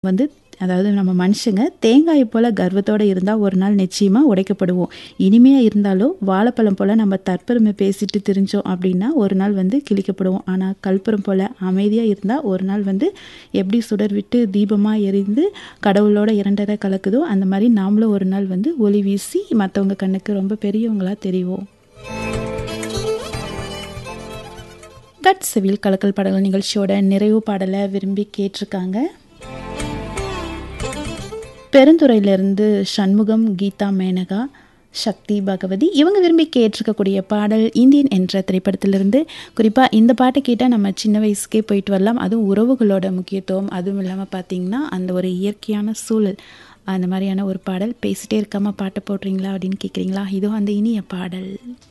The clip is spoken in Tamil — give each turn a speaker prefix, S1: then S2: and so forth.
S1: வந்து அதாவது நம்ம மனுஷங்க தேங்காயை போல் கர்வத்தோடு இருந்தால் ஒரு நாள் நிச்சயமாக உடைக்கப்படுவோம் இனிமையாக இருந்தாலும் வாழைப்பழம் போல் நம்ம தற்பெருமை பேசிட்டு திரிஞ்சோம் அப்படின்னா ஒரு நாள் வந்து கிழிக்கப்படுவோம் ஆனால் கற்பூரம் போல் அமைதியாக இருந்தால் ஒரு நாள் வந்து எப்படி சுடர் விட்டு தீபமாக எரிந்து கடவுளோட இரண்டரை கலக்குதோ அந்த மாதிரி நாமளும் ஒரு நாள் வந்து ஒளி வீசி மற்றவங்க கண்ணுக்கு ரொம்ப பெரியவங்களாக தெரிவோம் தட் சிவில் கலக்கல் பாடல்கள் நிகழ்ச்சியோட நிறைவு பாடலை விரும்பி கேட்டிருக்காங்க பெருந்துறையிலிருந்து சண்முகம் கீதா மேனகா சக்தி பகவதி இவங்க விரும்பி கேட்டிருக்கக்கூடிய பாடல் இந்தியன் என்ற திரைப்படத்திலிருந்து குறிப்பாக இந்த பாட்டை கேட்டால் நம்ம சின்ன வயசுக்கே போயிட்டு வரலாம் அதுவும் உறவுகளோட முக்கியத்துவம் அதுவும் இல்லாமல் பார்த்திங்கன்னா அந்த ஒரு இயற்கையான சூழல் அந்த மாதிரியான ஒரு பாடல் பேசிட்டே இருக்காமல் பாட்டை போடுறீங்களா அப்படின்னு கேட்குறீங்களா இதுவும் அந்த இனிய பாடல்